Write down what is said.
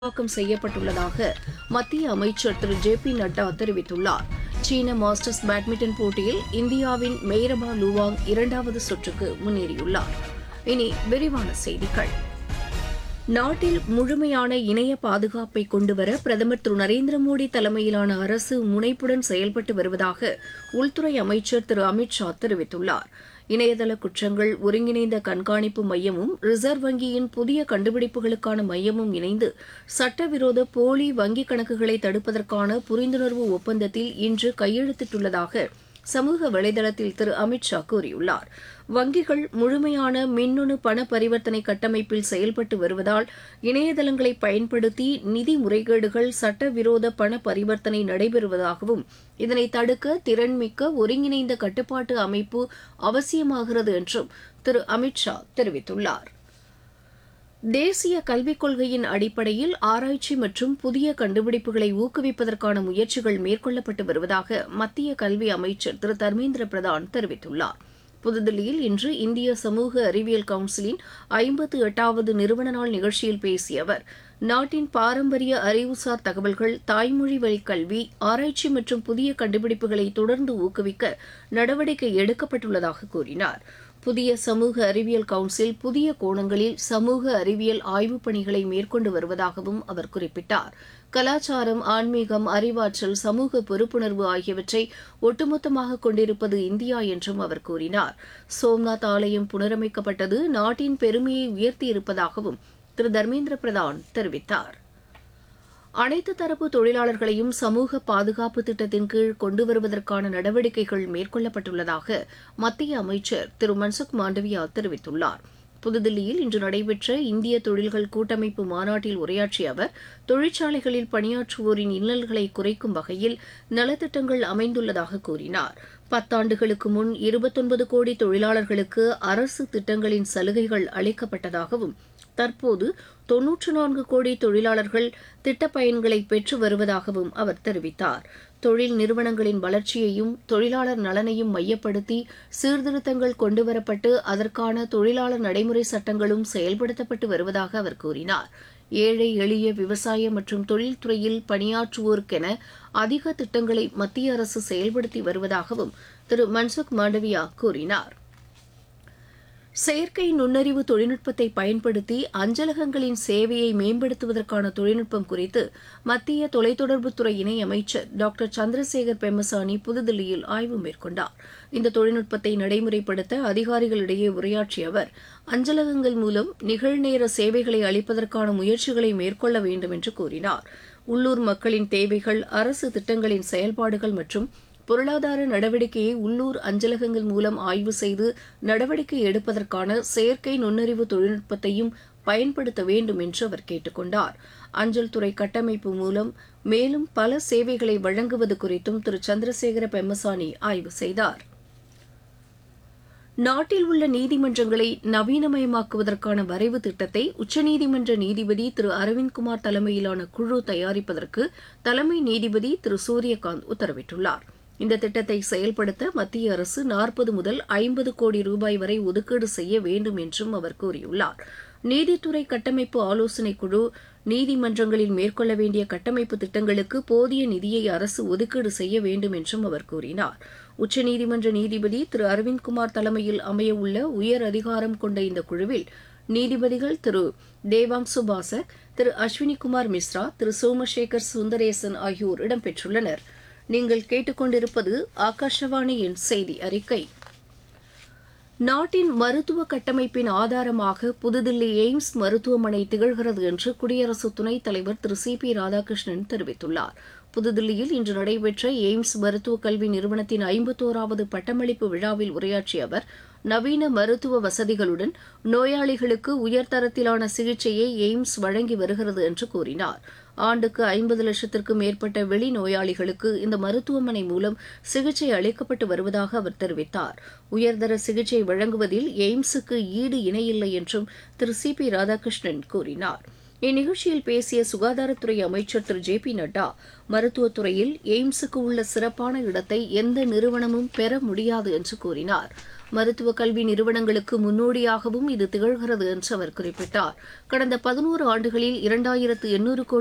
விரிவாக்கம் செய்யப்பட்டுள்ளதாக மத்திய அமைச்சர் திரு ஜே பி நட்டா தெரிவித்துள்ளார் சீன மாஸ்டர்ஸ் பேட்மிண்டன் போட்டியில் இந்தியாவின் மெய்ரபா லுவாங் இரண்டாவது சுற்றுக்கு முன்னேறியுள்ளார் இனி விரிவான செய்திகள் நாட்டில் முழுமையான இணைய பாதுகாப்பை கொண்டுவர பிரதமர் திரு நரேந்திர மோடி தலைமையிலான அரசு முனைப்புடன் செயல்பட்டு வருவதாக உள்துறை அமைச்சர் திரு அமித் ஷா தெரிவித்துள்ளார் இணையதள குற்றங்கள் ஒருங்கிணைந்த கண்காணிப்பு மையமும் ரிசர்வ் வங்கியின் புதிய கண்டுபிடிப்புகளுக்கான மையமும் இணைந்து சட்டவிரோத போலி வங்கிக் கணக்குகளை தடுப்பதற்கான புரிந்துணர்வு ஒப்பந்தத்தில் இன்று கையெழுத்திட்டுள்ளதாக சமூக வலைதளத்தில் திரு அமித் ஷா கூறியுள்ளார் வங்கிகள் முழுமையான மின்னணு பண பரிவர்த்தனை கட்டமைப்பில் செயல்பட்டு வருவதால் இணையதளங்களை பயன்படுத்தி நிதி முறைகேடுகள் சட்டவிரோத பண பரிவர்த்தனை நடைபெறுவதாகவும் இதனை தடுக்க திறன்மிக்க ஒருங்கிணைந்த கட்டுப்பாட்டு அமைப்பு அவசியமாகிறது என்றும் திரு அமித் ஷா தெரிவித்துள்ளார் தேசிய கல்விக் கொள்கையின் அடிப்படையில் ஆராய்ச்சி மற்றும் புதிய கண்டுபிடிப்புகளை ஊக்குவிப்பதற்கான முயற்சிகள் மேற்கொள்ளப்பட்டு வருவதாக மத்திய கல்வி அமைச்சர் திரு தர்மேந்திர பிரதான் தெரிவித்துள்ளார் புதுதில்லியில் இன்று இந்திய சமூக அறிவியல் கவுன்சிலின் ஐம்பத்து எட்டாவது நிறுவன நாள் நிகழ்ச்சியில் பேசிய அவர் நாட்டின் பாரம்பரிய அறிவுசார் தகவல்கள் தாய்மொழி வழி கல்வி ஆராய்ச்சி மற்றும் புதிய கண்டுபிடிப்புகளை தொடர்ந்து ஊக்குவிக்க நடவடிக்கை எடுக்கப்பட்டுள்ளதாக கூறினார் புதிய சமூக அறிவியல் கவுன்சில் புதிய கோணங்களில் சமூக அறிவியல் ஆய்வுப் பணிகளை மேற்கொண்டு வருவதாகவும் அவர் குறிப்பிட்டார் கலாச்சாரம் ஆன்மீகம் அறிவாற்றல் சமூக பொறுப்புணர்வு ஆகியவற்றை ஒட்டுமொத்தமாக கொண்டிருப்பது இந்தியா என்றும் அவர் கூறினார் சோம்நாத் ஆலயம் புனரமைக்கப்பட்டது நாட்டின் பெருமையை உயர்த்தியிருப்பதாகவும் திரு தர்மேந்திர பிரதான் தெரிவித்தார் அனைத்து தரப்பு தொழிலாளர்களையும் சமூக பாதுகாப்பு திட்டத்தின் கீழ் கொண்டு வருவதற்கான நடவடிக்கைகள் மேற்கொள்ளப்பட்டுள்ளதாக மத்திய அமைச்சர் திரு மன்சுக் மாண்டவியா தெரிவித்துள்ளார் புதுதில்லியில் இன்று நடைபெற்ற இந்திய தொழில்கள் கூட்டமைப்பு மாநாட்டில் உரையாற்றிய அவர் தொழிற்சாலைகளில் பணியாற்றுவோரின் இன்னல்களை குறைக்கும் வகையில் நலத்திட்டங்கள் அமைந்துள்ளதாக கூறினார் பத்தாண்டுகளுக்கு முன் இருபத்தொன்பது கோடி தொழிலாளர்களுக்கு அரசு திட்டங்களின் சலுகைகள் அளிக்கப்பட்டதாகவும் தற்போது தொன்னூற்று நான்கு கோடி தொழிலாளர்கள் திட்டப் பயன்களை பெற்று வருவதாகவும் அவர் தெரிவித்தார் தொழில் நிறுவனங்களின் வளர்ச்சியையும் தொழிலாளர் நலனையும் மையப்படுத்தி சீர்திருத்தங்கள் கொண்டுவரப்பட்டு அதற்கான தொழிலாளர் நடைமுறை சட்டங்களும் செயல்படுத்தப்பட்டு வருவதாக அவர் கூறினார் ஏழை எளிய விவசாய மற்றும் தொழில்துறையில் பணியாற்றுவோருக்கென அதிக திட்டங்களை மத்திய அரசு செயல்படுத்தி வருவதாகவும் திரு மன்சுக் மாண்டவியா கூறினார் செயற்கை நுண்ணறிவு தொழில்நுட்பத்தை பயன்படுத்தி அஞ்சலகங்களின் சேவையை மேம்படுத்துவதற்கான தொழில்நுட்பம் குறித்து மத்திய தொலைத்தொடர்புத்துறை இணையமைச்சர் டாக்டர் சந்திரசேகர் பெம்மசானி புதுதில்லியில் ஆய்வு மேற்கொண்டார் இந்த தொழில்நுட்பத்தை நடைமுறைப்படுத்த அதிகாரிகளிடையே உரையாற்றிய அவர் அஞ்சலகங்கள் மூலம் நிகழ்நேர சேவைகளை அளிப்பதற்கான முயற்சிகளை மேற்கொள்ள வேண்டும் என்று கூறினார் உள்ளூர் மக்களின் தேவைகள் அரசு திட்டங்களின் செயல்பாடுகள் மற்றும் பொருளாதார நடவடிக்கையை உள்ளூர் அஞ்சலகங்கள் மூலம் ஆய்வு செய்து நடவடிக்கை எடுப்பதற்கான செயற்கை நுண்ணறிவு தொழில்நுட்பத்தையும் பயன்படுத்த வேண்டும் என்று அவர் கேட்டுக் கொண்டார் அஞ்சல் துறை கட்டமைப்பு மூலம் மேலும் பல சேவைகளை வழங்குவது குறித்தும் திரு சந்திரசேகர பெம்மசானி ஆய்வு செய்தார் நாட்டில் உள்ள நீதிமன்றங்களை நவீனமயமாக்குவதற்கான வரைவு திட்டத்தை உச்சநீதிமன்ற நீதிபதி திரு அரவிந்த்குமார் தலைமையிலான குழு தயாரிப்பதற்கு தலைமை நீதிபதி திரு சூரியகாந்த் உத்தரவிட்டுள்ளார் இந்த திட்டத்தை செயல்படுத்த மத்திய அரசு நாற்பது முதல் ஐம்பது கோடி ரூபாய் வரை ஒதுக்கீடு செய்ய வேண்டும் என்றும் அவர் கூறியுள்ளார் நீதித்துறை கட்டமைப்பு ஆலோசனைக் குழு நீதிமன்றங்களில் மேற்கொள்ள வேண்டிய கட்டமைப்பு திட்டங்களுக்கு போதிய நிதியை அரசு ஒதுக்கீடு செய்ய வேண்டும் என்றும் அவர் கூறினார் உச்சநீதிமன்ற நீதிபதி திரு அரவிந்த்குமார் தலைமையில் அமையவுள்ள உயர் அதிகாரம் கொண்ட இந்த குழுவில் நீதிபதிகள் திரு தேவாங்சு பாசக் திரு அஸ்வினிகுமார் மிஸ்ரா திரு சோமசேகர் சுந்தரேசன் ஆகியோர் இடம்பெற்றுள்ளனர் நீங்கள் கேட்டுக்கொண்டிருப்பது ஆகாஷவாணியின் செய்தி அறிக்கை நாட்டின் மருத்துவ கட்டமைப்பின் ஆதாரமாக புதுதில்லி எய்ம்ஸ் மருத்துவமனை திகழ்கிறது என்று குடியரசு துணைத் தலைவர் திரு சி பி ராதாகிருஷ்ணன் தெரிவித்துள்ளார் புதுதில்லியில் இன்று நடைபெற்ற எய்ம்ஸ் மருத்துவக் கல்வி நிறுவனத்தின் ஐம்பத்தோராவது பட்டமளிப்பு விழாவில் உரையாற்றிய அவர் நவீன மருத்துவ வசதிகளுடன் நோயாளிகளுக்கு உயர்தரத்திலான சிகிச்சையை எய்ம்ஸ் வழங்கி வருகிறது என்று கூறினார் ஆண்டுக்கு ஐம்பது லட்சத்திற்கும் மேற்பட்ட வெளி நோயாளிகளுக்கு இந்த மருத்துவமனை மூலம் சிகிச்சை அளிக்கப்பட்டு வருவதாக அவர் தெரிவித்தார் உயர்தர சிகிச்சை வழங்குவதில் எய்ம்ஸுக்கு ஈடு இணையில்லை என்றும் திரு சி பி ராதாகிருஷ்ணன் கூறினார் இந்நிகழ்ச்சியில் பேசிய சுகாதாரத்துறை அமைச்சர் திரு ஜே பி நட்டா மருத்துவத்துறையில் எய்ம்ஸுக்கு உள்ள சிறப்பான இடத்தை எந்த நிறுவனமும் பெற முடியாது என்று கூறினார் மருத்துவ கல்வி நிறுவனங்களுக்கு முன்னோடியாகவும் இது திகழ்கிறது என்று அவர் குறிப்பிட்டார் கடந்த பதினோரு ஆண்டுகளில் இரண்டாயிரத்து எண்ணூறு கோடி